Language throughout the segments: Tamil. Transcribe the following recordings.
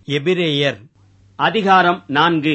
எபிரேயர் அதிகாரம் நான்கு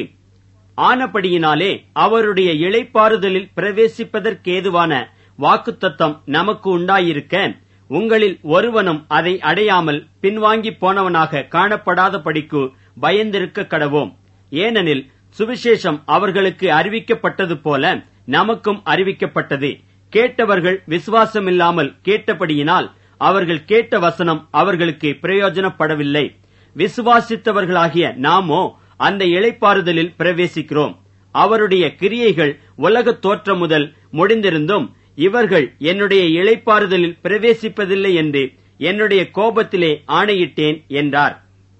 ஆனபடியினாலே அவருடைய இளைப்பாறுதலில் பிரவேசிப்பதற்கேதுவான வாக்குத்தத்தம் நமக்கு உண்டாயிருக்க உங்களில் ஒருவனும் அதை அடையாமல் பின்வாங்கி போனவனாக காணப்படாதபடிக்கு பயந்திருக்க கடவோம் ஏனெனில் சுவிசேஷம் அவர்களுக்கு அறிவிக்கப்பட்டது போல நமக்கும் அறிவிக்கப்பட்டது கேட்டவர்கள் விசுவாசமில்லாமல் கேட்டபடியினால் அவர்கள் கேட்ட வசனம் அவர்களுக்கு பிரயோஜனப்படவில்லை விசுவாசித்தவர்களாகிய நாமோ அந்த இளைப்பாறுதலில் பிரவேசிக்கிறோம் அவருடைய கிரியைகள் உலகத் தோற்றம் முதல் முடிந்திருந்தும் இவர்கள் என்னுடைய இளைப்பாறுதலில் பிரவேசிப்பதில்லை என்று என்னுடைய கோபத்திலே ஆணையிட்டேன் என்றார்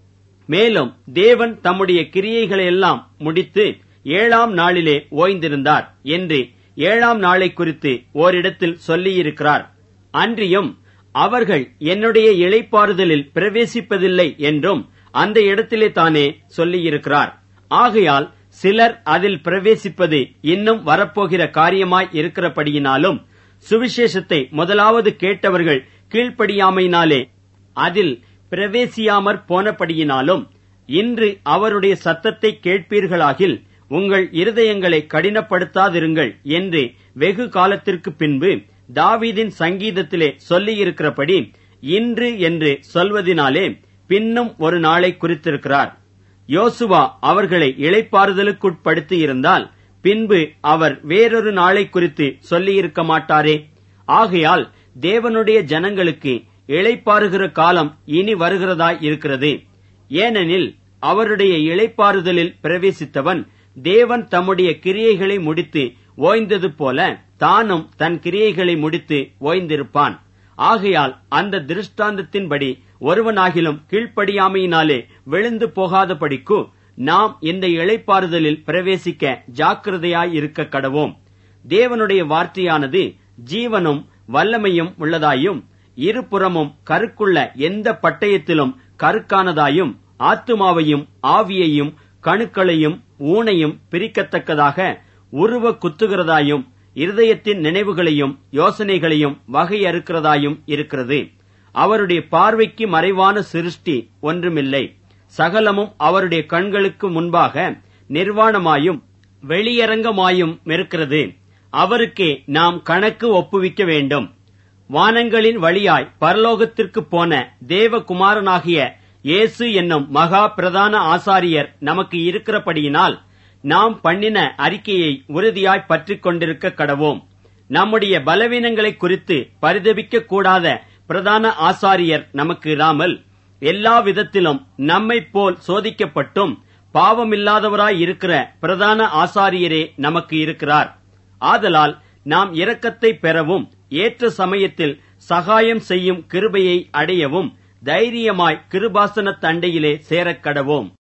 மேலும் தேவன் தம்முடைய கிரியைகளையெல்லாம் முடித்து ஏழாம் நாளிலே ஓய்ந்திருந்தார் என்று ஏழாம் நாளை குறித்து ஓரிடத்தில் சொல்லியிருக்கிறார் அன்றியும் அவர்கள் என்னுடைய இளைப்பாறுதலில் பிரவேசிப்பதில்லை என்றும் அந்த இடத்திலே தானே சொல்லியிருக்கிறார் ஆகையால் சிலர் அதில் பிரவேசிப்பது இன்னும் வரப்போகிற காரியமாய் இருக்கிறபடியினாலும் சுவிசேஷத்தை முதலாவது கேட்டவர்கள் கீழ்ப்படியாமையினாலே அதில் பிரவேசியாமற் போனபடியினாலும் இன்று அவருடைய சத்தத்தை கேட்பீர்களாகில் உங்கள் இருதயங்களை கடினப்படுத்தாதிருங்கள் என்று வெகு காலத்திற்கு பின்பு தாவீதின் சங்கீதத்திலே சொல்லியிருக்கிறபடி இன்று என்று சொல்வதினாலே பின்னும் ஒரு நாளை குறித்திருக்கிறார் யோசுவா அவர்களை இளைப்பாறுதலுக்குட்படுத்தி இருந்தால் பின்பு அவர் வேறொரு நாளை குறித்து சொல்லியிருக்க மாட்டாரே ஆகையால் தேவனுடைய ஜனங்களுக்கு இளைப்பாறுகிற காலம் இனி வருகிறதாய் இருக்கிறது ஏனெனில் அவருடைய இளைப்பாறுதலில் பிரவேசித்தவன் தேவன் தம்முடைய கிரியைகளை முடித்து ஓய்ந்தது போல தானும் தன் கிரியைகளை முடித்து ஓய்ந்திருப்பான் ஆகையால் அந்த திருஷ்டாந்தத்தின்படி ஒருவனாகிலும் கீழ்ப்படியாமையினாலே விழுந்து போகாதபடிக்கு நாம் இந்த இளைப்பாறுதலில் பிரவேசிக்க ஜாக்கிரதையாயிருக்க கடவோம் தேவனுடைய வார்த்தையானது ஜீவனும் வல்லமையும் உள்ளதாயும் இருபுறமும் கருக்குள்ள எந்த பட்டயத்திலும் கருக்கானதாயும் ஆத்துமாவையும் ஆவியையும் கணுக்களையும் ஊனையும் பிரிக்கத்தக்கதாக உருவ குத்துகிறதாயும் இருதயத்தின் நினைவுகளையும் யோசனைகளையும் வகையறுக்கிறதாயும் இருக்கிறது அவருடைய பார்வைக்கு மறைவான சிருஷ்டி ஒன்றுமில்லை சகலமும் அவருடைய கண்களுக்கு முன்பாக நிர்வாணமாயும் வெளியரங்கமாயும் இருக்கிறது அவருக்கே நாம் கணக்கு ஒப்புவிக்க வேண்டும் வானங்களின் வழியாய் பரலோகத்திற்கு போன தேவகுமாரனாகிய இயேசு என்னும் மகா பிரதான ஆசாரியர் நமக்கு இருக்கிறபடியினால் நாம் பண்ணின அறிக்கையை உறுதியாய் பற்றிக் கொண்டிருக்க கடவோம் நம்முடைய பலவீனங்களை குறித்து பரிதபிக்க கூடாத பிரதான ஆசாரியர் நமக்கு இராமல் எல்லா விதத்திலும் நம்மைப் போல் சோதிக்கப்பட்டும் பாவமில்லாதவராய் இருக்கிற பிரதான ஆசாரியரே நமக்கு இருக்கிறார் ஆதலால் நாம் இரக்கத்தை பெறவும் ஏற்ற சமயத்தில் சகாயம் செய்யும் கிருபையை அடையவும் தைரியமாய் கிருபாசன தண்டையிலே சேரக்கடவோம்